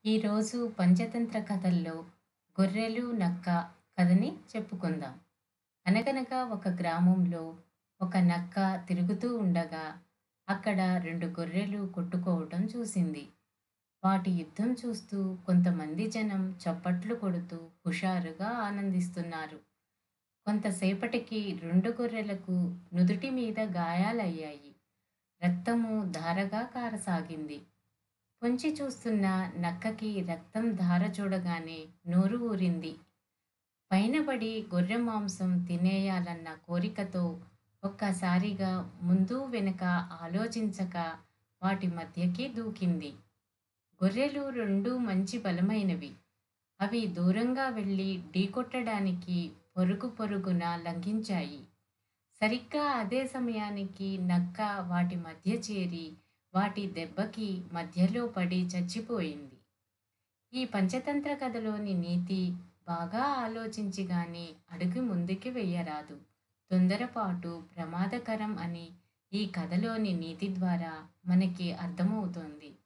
ఈరోజు పంచతంత్ర కథల్లో గొర్రెలు నక్క కథని చెప్పుకుందాం అనగనగా ఒక గ్రామంలో ఒక నక్క తిరుగుతూ ఉండగా అక్కడ రెండు గొర్రెలు కొట్టుకోవటం చూసింది వాటి యుద్ధం చూస్తూ కొంతమంది జనం చప్పట్లు కొడుతూ హుషారుగా ఆనందిస్తున్నారు కొంతసేపటికి రెండు గొర్రెలకు నుదుటి మీద గాయాలయ్యాయి రక్తము ధారగా కారసాగింది పొంచి చూస్తున్న నక్కకి రక్తం ధార చూడగానే నోరు ఊరింది పైనబడి గొర్రె మాంసం తినేయాలన్న కోరికతో ఒక్కసారిగా ముందు వెనుక ఆలోచించక వాటి మధ్యకి దూకింది గొర్రెలు రెండు మంచి బలమైనవి అవి దూరంగా వెళ్ళి ఢీకొట్టడానికి పొరుగు పొరుగున లంఘించాయి సరిగ్గా అదే సమయానికి నక్క వాటి మధ్య చేరి వాటి దెబ్బకి మధ్యలో పడి చచ్చిపోయింది ఈ పంచతంత్ర కథలోని నీతి బాగా ఆలోచించి గాని అడుగు ముందుకి వెయ్యరాదు తొందరపాటు ప్రమాదకరం అని ఈ కథలోని నీతి ద్వారా మనకి అర్థమవుతోంది